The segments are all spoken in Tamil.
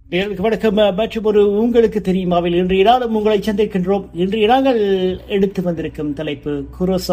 நேயர்களுக்கு வணக்கம் மற்றும் ஒரு உங்களுக்கு தெரியுமாவில் இன்றைய நாளும் உங்களை சந்திக்கின்றோம் இன்றைய நாங்கள் எடுத்து வந்திருக்கும் தலைப்பு குரோசோ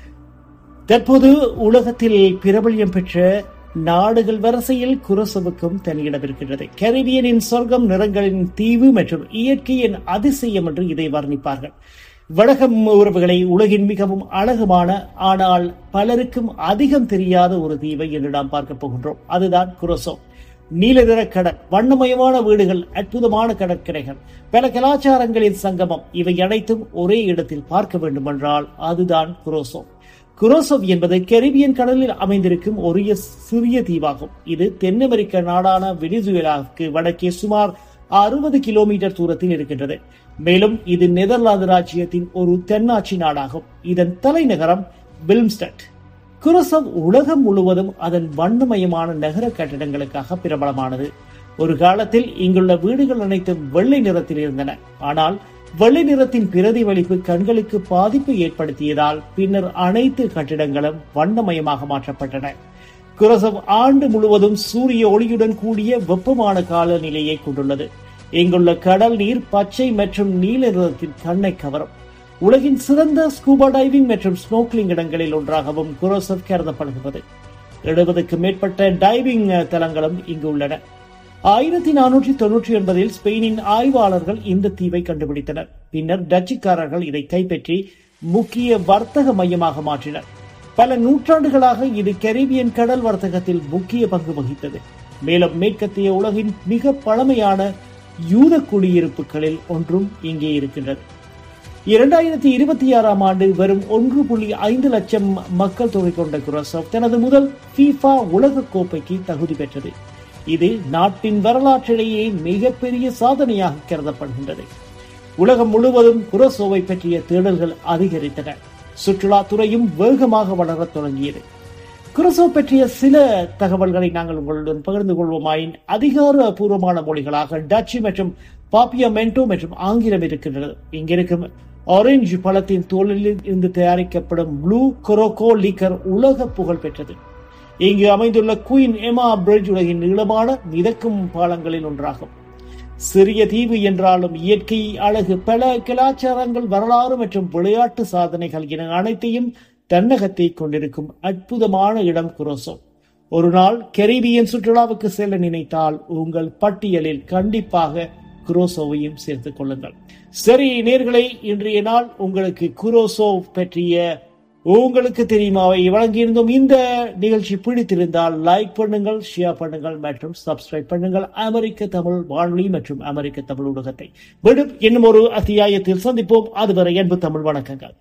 தற்போது உலகத்தில் பிரபல்யம் பெற்ற நாடுகள் வரிசையில் குரோசோவுக்கும் தனியிடம் இருக்கின்றது கரிபியனின் சொர்க்கம் நிறங்களின் தீவு மற்றும் இயற்கையின் அதிசயம் என்று இதை வர்ணிப்பார்கள் வடகம் உறவுகளை உலகின் மிகவும் அழகுமான ஆனால் பலருக்கும் அதிகம் தெரியாத ஒரு தீவை என்று நாம் பார்க்க போகின்றோம் அதுதான் குரோசோ நீல நிற கடல் வண்ணமயமான வீடுகள் அற்புதமான கடற்கரைகள் பல கலாச்சாரங்களின் சங்கமம் இவை அனைத்தும் ஒரே இடத்தில் பார்க்க வேண்டுமென்றால் அதுதான் குரோசோ குரோசோவ் என்பது கரிபியன் கடலில் அமைந்திருக்கும் ஒரு சிறிய தீவாகும் இது தென் அமெரிக்க நாடான வெனிசுவேலாவுக்கு வடக்கே சுமார் அறுபது கிலோமீட்டர் தூரத்தில் இருக்கின்றது மேலும் இது நெதர்லாந்து ராஜ்யத்தின் ஒரு தென்னாட்சி நாடாகும் இதன் தலைநகரம் பில்ம்ஸ்டட் குரோசவ் உலகம் முழுவதும் அதன் வண்ணமயமான நகர கட்டிடங்களுக்காக பிரபலமானது ஒரு காலத்தில் இங்குள்ள வீடுகள் அனைத்தும் வெள்ளை நிறத்தில் இருந்தன ஆனால் வெள்ளை நிறத்தின் பிரதிபலிப்பு கண்களுக்கு பாதிப்பு ஏற்படுத்தியதால் பின்னர் அனைத்து கட்டிடங்களும் வண்ணமயமாக மாற்றப்பட்டன குரோசவ் ஆண்டு முழுவதும் சூரிய ஒளியுடன் கூடிய வெப்பமான காலநிலையை கொண்டுள்ளது இங்குள்ள கடல் நீர் பச்சை மற்றும் நீல நிறத்தின் கண்ணை கவரும் உலகின் சிறந்த ஸ்கூபா டைவிங் மற்றும் ஸ்னோக்லிங் இடங்களில் ஒன்றாகவும் குரோசவ் கருதப்படுகிறது எழுபதுக்கும் மேற்பட்ட டைவிங் தலங்களும் இங்கு உள்ளன ஆயிரத்தி நானூற்றி தொன்னூற்றி ஒன்பதில் ஸ்பெயினின் ஆய்வாளர்கள் இந்த தீவை கண்டுபிடித்தனர் பின்னர் டச்சுக்காரர்கள் இதை கைப்பற்றி முக்கிய வர்த்தக மையமாக மாற்றினர் பல நூற்றாண்டுகளாக இது கரீபியன் கடல் வர்த்தகத்தில் முக்கிய பங்கு வகித்தது மேலும் மேற்கத்திய உலகின் மிக பழமையான யூத குடியிருப்புகளில் ஒன்றும் இங்கே இருக்கின்றது இரண்டாயிரத்தி இருபத்தி ஆறாம் ஆண்டு வெறும் ஒன்று புள்ளி ஐந்து லட்சம் மக்கள் தொகை கொண்ட குரோசவ் தனது முதல் ஃபீஃபா உலக கோப்பைக்கு தகுதி பெற்றது இது நாட்டின் வரலாற்றிலேயே மிகப்பெரிய சாதனையாக கருதப்படுகின்றது உலகம் முழுவதும் குரோசோவை பற்றிய தேடல்கள் அதிகரித்தன சுற்றுலாத்துறையும் வேகமாக வளரத் தொடங்கியது குரோசோ பற்றிய சில தகவல்களை நாங்கள் உங்களுடன் பகிர்ந்து கொள்வோமாயின் அதிகாரபூர்வமான மொழிகளாக டச்சு மற்றும் பாப்பியமென்டோ மற்றும் ஆங்கிலம் இருக்கின்றது இங்கிருக்கும் ஆரஞ்சு பழத்தின் தோலில் இருந்து தயாரிக்கப்படும் ப்ளூ கொரோகோ லீக்கர் உலக புகழ் பெற்றது இங்கு அமைந்துள்ள குயின் எமா பிரிட்ஜ் உலகின் நீளமான மிதக்கும் பாலங்களில் ஒன்றாகும் சிறிய தீவு என்றாலும் இயற்கை அழகு பல கலாச்சாரங்கள் வரலாறு மற்றும் விளையாட்டு சாதனைகள் என அனைத்தையும் தன்னகத்தை கொண்டிருக்கும் அற்புதமான இடம் குரோசோ ஒரு நாள் கெரிபியன் சுற்றுலாவுக்கு செல்ல நினைத்தால் உங்கள் பட்டியலில் கண்டிப்பாக குரோசோவையும் சேர்த்துக் கொள்ளுங்கள் சரி நேர்களை இன்றைய நாள் உங்களுக்கு குரோசோ பற்றிய உங்களுக்கு தெரியுமாவை வழங்கியிருந்தோம் இந்த நிகழ்ச்சி பிடித்திருந்தால் லைக் பண்ணுங்கள் ஷேர் பண்ணுங்கள் மற்றும் சப்ஸ்கிரைப் பண்ணுங்கள் அமெரிக்க தமிழ் வானொலி மற்றும் அமெரிக்க தமிழ் ஊடகத்தை மீண்டும் இன்னும் ஒரு அத்தியாயத்தில் சந்திப்போம் அதுவரை அன்பு தமிழ் வணக்கங்கள்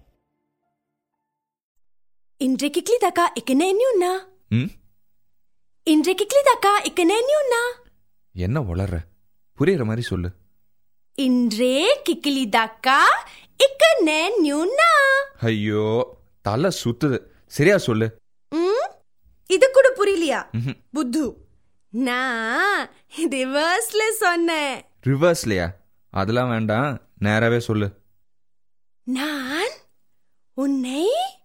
இன்றைக்கு கிளிதாக்கா இக்கனே நியூனா ம் இன்றைக்கு கிளிதாக்கா இக்கனே நியூனா என்ன வளர்ற புரியுற மாதிரி சொல்லு இன்றே கிக்கிலிதாக்கா இக்கனே நியூனா ஐயோ தலை சுத்துது சரியா சொல்லு ம் இது கூட புரியலையா ம்ஹும். புத்து நான் ரிவர்ஸ்ல சொன்னேன் ரிவர்ஸ்லையா அதெல்லாம் வேண்டாம் நேராவே சொல்லு நான் உன்னை